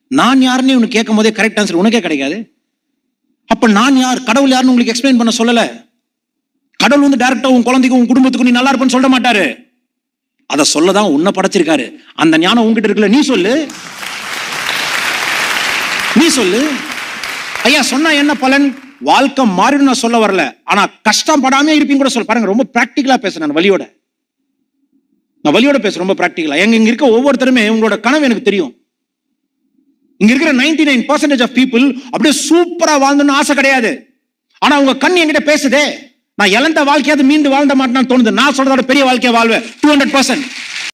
நான் யாருன்னு உனக்கு கேட்கும் போதே கரெக்ட் ஆன்சர் உனக்கே கிடைக்காது அப்ப நான் யார் கடவுள் யாருன்னு உங்களுக்கு எக்ஸ்பிளைன் பண்ண சொல்லல கடவுள் வந்து டைரக்டா உன் குழந்தைக்கு உன் குடும்பத்துக்கு நீ நல்லா இருப்பேன்னு சொல்ல மாட்டாரு அதை சொல்லதான் உன்னை படைச்சிருக்காரு அந்த ஞானம் உன்கிட்ட இருக்குல்ல நீ சொல்லு நீ சொல்லு ஐயா சொன்னா என்ன பலன் வாழ்க்கை மாறிடும் நான் சொல்ல வரல ஆனா கஷ்டம் படாம இருப்பீங்க கூட சொல்ல பாருங்க ரொம்ப பிராக்டிக்கலா பேசுறேன் நான் வலியோட நான் வலியோட பேசுறேன் ரொம்ப பிராக்டிக்கலா எங்க இங்க இருக்க ஒவ்வொருத்தருமே உங்களோட கனவு எனக்கு தெரியும் இங்க இருக்கிற ninety nine percentage of people அப்படியே சூப்பரா வாழ்ந்தணும்னு ஆசை கிடையாது ஆனா உங்க கண் என்கிட்ட பேசுதே நான் இழந்த வாழ்க்கையாவது மீண்டு வாழ்ந்த மாட்டேன்னு தோணுது நான் சொல்றதோட பெரிய வாழ்க்கையை வாழ்வேன் டூ ஹண்ட்ரட் பர்சன்ட்